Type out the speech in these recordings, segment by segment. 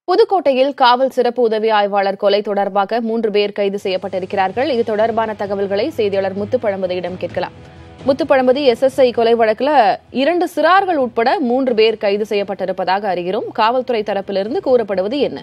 புதுக்கோட்டையில் காவல் சிறப்பு உதவி ஆய்வாளர் கொலை தொடர்பாக மூன்று பேர் கைது செய்யப்பட்டிருக்கிறார்கள் இது தொடர்பான தகவல்களை செய்தியாளர் முத்துப்பழம்பதியிடம் கேட்கலாம் முத்துப்பழம்பதி எஸ்எஸ்ஐ கொலை வழக்குல இரண்டு சிறார்கள் உட்பட மூன்று பேர் கைது செய்யப்பட்டிருப்பதாக அறிகிறோம் காவல்துறை தரப்பிலிருந்து கூறப்படுவது என்ன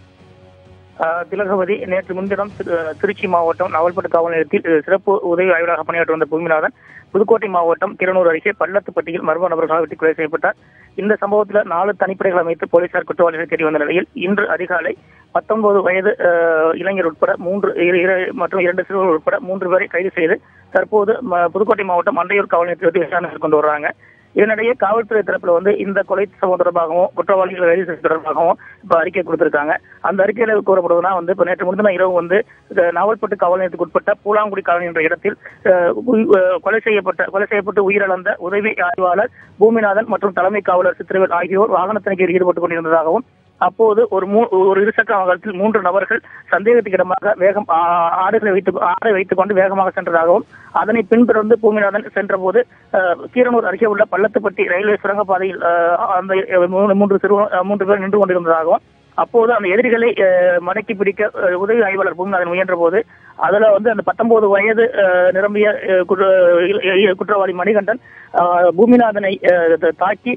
ஆஹ் திலகவதி நேற்று முன்தினம் திரு- திருச்சி மாவட்டம் நாவல்பட்டு காவல் நிலையத்தில் அஹ், சிறப்பு உதவி ஆய்வராக பணியாற்றி வந்த பூமிநாதன் புதுக்கோட்டை மாவட்டம் கிரனூர் அருகே பள்ளத்துப்பட்டியில் மர்ம நபர்களால் வெட்டி கொலை செய்யப்பட்டார் இந்த சம்பவத்தில் நாலு தனிப்படைகள் அமைத்து போலீசார் குற்றவாளிகளை தேடி வந்த நிலையில் இன்று அதிகாலை பத்தொன்பது வயது அஹ், இளைஞர் உட்பட மூன்று இரு- இரு- மற்றும் இரண்டு சிறுவர்கள் உட்பட மூன்று பேரை கைது செய்து தற்போது ம- புதுக்கோட்டை மாவட்டம் மண்டையூர் காவல் நிலையத்தில் வைத்து விசாரணை மேற்கொண்டு வர்றாங்க இதனிடையே காவல்துறை தரப்புல வந்து இந்த கொலை சம்பவம் தொடர்பாகவும் குற்றவாளிகளை கைது செய்வது தொடர்பாகவும் இப்ப அறிக்கை கொடுத்திருக்காங்க அந்த அறிக்கையில கூறப்படுவதுனா வந்து இப்ப நேற்று முன்தின இரவு வந்து இந்த நாவல்பட்டு காவல் நிலையத்துக்கு உட்பட்ட பூலாங்குடி காலனி என்ற இடத்தில் அஹ், உய்- அஹ், கொலை செய்யப்பட்ட கொலை செய்யப்பட்டு உயிரிழந்த உதவி ஆய்வாளர் பூமிநாதன் மற்றும் தலைமை காவலர் சித்திரவேல் ஆகியோர் வாகன தணிக்கையில் ஈடுபட்டுக் கொண்டிருந்ததாகவும் அப்போது ஒரு மூ ஒரு இருசக்கர வாகனத்தில் மூன்று நபர்கள் சந்தேகத்துக்கு இடமாக வேகம் ஆ- ஆடுகளை வைத்து ஆடை வைத்துக் கொண்டு வேகமாக சென்றதாகவும் அதனை பின்தொடர்ந்து பூமிநாதன் சென்றபோது அஹ், கீரனூர் அருகே உள்ள பள்ளத்துப்பட்டி ரயில்வே சுரங்கப்பாதையில் அஹ், அந்த அஹ், மூணு- மூன்று சிறு மூன்று பேர் நின்று கொண்டிருந்ததாகவும் அப்போது அந்த எதிரிகளை அஹ், மடக்கி பிடிக்க அஹ், உதவி ஆய்வாளர் பூமிநாதன் முயன்ற போது அதுல வந்து அந்த பத்தொன்பது வயது அஹ், நிரம்பிய அஹ், குற்ற- இ- குற்றவாளி மணிகண்டன் அஹ், பூமிநாதனை அஹ், தாக்கி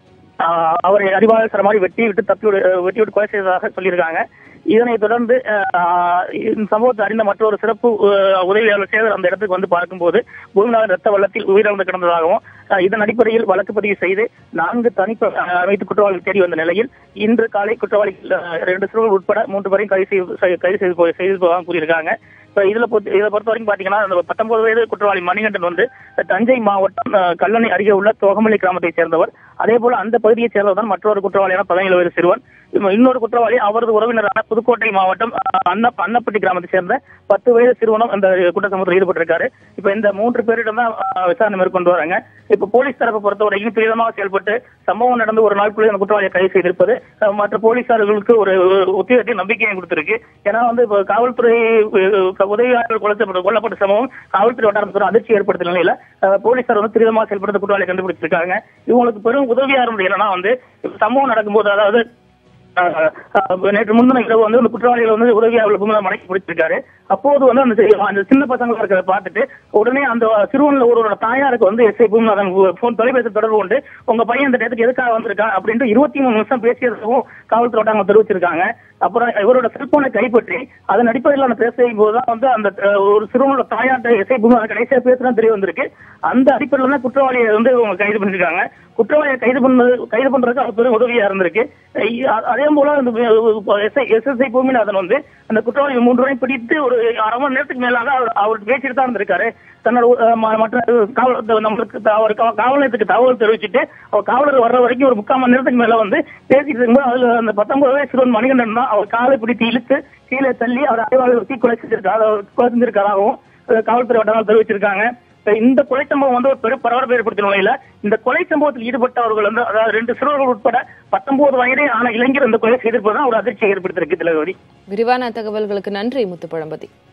ஆஹ் அவரை அறிவாளர் மாதிரி வெட்டி விட்டு தப்பி விடு- வெட்டி விட்டு கொலை செய்ததாக சொல்லியிருக்காங்க இதனைத் தொடர்ந்து ஆஹ் இந்த சம்பவத்தை அறிந்த மற்றொரு சிறப்பு ஆஹ் உதவியாளர் சேகர் அந்த இடத்துக்கு வந்து பார்க்கும்போது பூமிநாதன் ரத்த வெள்ளத்தில் உயிரிழந்து கிடந்ததாகவும் ஆஹ் இதன் அடிப்படையில் வழக்கு பதிவு செய்து நான்கு தனிப்ப ஆஹ் அமைத்து குற்றவாளிகள் தேடி வந்த நிலையில் இன்று காலை குற்றவாளிகள் ஆஹ் இரண்டு சிறுவர்கள் உட்பட மூன்று பேரையும் கைது செய்து செய்- கைது செய்து போ- செய்து போவதாக கூறியிருக்காங்க இப்ப இதுல பொறுத்த- இதை பொறுத்த வரைக்கும் பாத்தீங்கன்னா அந்த பத்தொன்பது வயது குற்றவாளி மணிகண்டன் வந்து தஞ்சை மாவட்டம் அஹ், கல்லணை அருகே உள்ள தோகமலை கிராமத்தைச் சேர்ந்தவர் அதே போல அந்த பகுதியைச் சேர்ந்தவர் மற்றொரு குற்றவாளியான பதினேழு வயது சிறுவன் இன்னும் இன்னொரு குற்றவாளி அவரது உறவினரான புதுக்கோட்டை மாவட்டம் அஹ், அன்ன அன்னப்பட்டி கிராமத்தைச் சேர்ந்த பத்து வயது சிறுவனும் அந்த குற்ற சம்பவத்தில் ஈடுபட்டிருக்காரு இப்ப இந்த மூன்று பேரிடம் தான் அஹ், விசாரணை மேற்கொண்டு வராங்க இப்ப போலீஸ் தரப்பை பொறுத்தவரைக்கும் துரிதமாக செயல்பட்டு சம்பவம் நடந்து ஒரு நாளுக்குள்ளே அந்த குற்றவாளியை கைது செய்திருப்பது அஹ், மற்ற போலீசார்களுக்கு ஒரு உத்தியோகத்தை நம்பிக்கையை கொடுத்திருக்கு ஏன்னா வந்து இப்ப காவல்துறை அஹ், உதவியாளர்கள் கொல்லப்பட்ட கொல்லப்பட்ட சம்பவம் காவல்துறை வட்டாரத்தில் அதிர்ச்சி ஏற்படுத்த நிலையில அஹ், போலீசார் வந்து துரிதமாக செயல்படுத்த குற்றவாளியை கண்டுபிடிச்சிருக்காங்க இவங்களுக்கு பெரும் உதவியா இருந்தது என்னன்னா வந்து இப்ப சம்பவம் நடக்கும்போது அதாவது அஹ், அஹ், நேற்று முந்தின இரவு வந்து அந்த குற்றவாளிகள் வந்து உதவியாளர் பூமிநாதன் மடக்கி பிடிச்சிருக்காரு அப்போது வந்து அந்த சி- அந்த சின்ன பசங்க இருக்கிறத பார்த்துட்டு உடனே அந்த சிறுவன்ல ஒருவரோட தாயாருக்கு வந்து எஸ்ஐ பூமிநாதன் போன் தொலைபேசி தொடர்பு கொண்டு உங்க பையன் இந்த இடத்துக்கு எதுக்காக வந்திருக்கான் அப்படின்ட்டு இருபத்தி மூணு நிமிஷம் பேசியதாகவும் காவல்துறை வட்டாரம் தெரிவிச்சிருக்காங்க அப்புறம் இவரோட செல்போனை கைப்பற்றி அதன் அடிப்படையில் அந்த பேச போதுதான் வந்து அந்த அஹ், ஒரு சிறுவனோட தாயார்ட்ட எஸ்ஐ பூமிநாதன் கடைசியா பேசுதான் தெரிய வந்திருக்கு அந்த அடிப்படையில் தான் குற்றவாளியை வந்து இவங்க கைது பண்ணிருக்காங்க குற்றவாளியை கைது பண்ணது கைது பண்றதுக்கு அது பெரும் உதவியா இருந்திருக்கு அஹ் அதே போல அந்த எஸ்ஐ எஸ்எஸ்ஐ பூமிநாதன் வந்து அந்த குற்றவாளி மூன்று வரை பிடித்து ஒரு அரை மணி நேரத்துக்கு மேலாக அவர் அவர் பேசிட்டு தான் இருந்திருக்காரு தன்னோட அஹ், ம- மற்ற காவல் இந்த நம்மளுக்கு த- அவர் கா- காவல் நிலையத்துக்கு தகவல் தெரிவிச்சுட்டு அவர் காவலர் வர்ற வரைக்கும் ஒரு முக்கால் மணி நேரத்துக்கு மேல வந்து பேசிட்டு இருக்கும்போது அதுல அந்த பத்தொன்பது வயசு சிறுவன் மணிகண்டன் தான் அவர் காலை பிடித்து இழுத்து கீழே தள்ளி அவர் அறிவாளர் தீ கொலை செஞ்சிருக்காரு கொலை செஞ்சிருக்காராகவும் அஹ், காவல்துறை வட்டாரம் தெரிவிச்சிருக்காங்க இப்ப இந்த கொலை சம்பவம் வந்து ஒரு பெரும் பரபரப்பு ஏற்படுத்தின நிலையில இந்த கொலை சம்பவத்தில் ஈடுபட்டவர்கள் வந்து அதாவது ரெண்டு சிறுவர்கள் உட்பட பத்தொன்பது வயதே ஆன இளைஞர் இந்த கொலை செய்திருப்பதுதான் ஒரு அதிர்ச்சியை ஏற்படுத்தியிருக்கு திலகவதி விரிவான தகவல்களுக்கு நன்றி முத்துப்பழம்பதி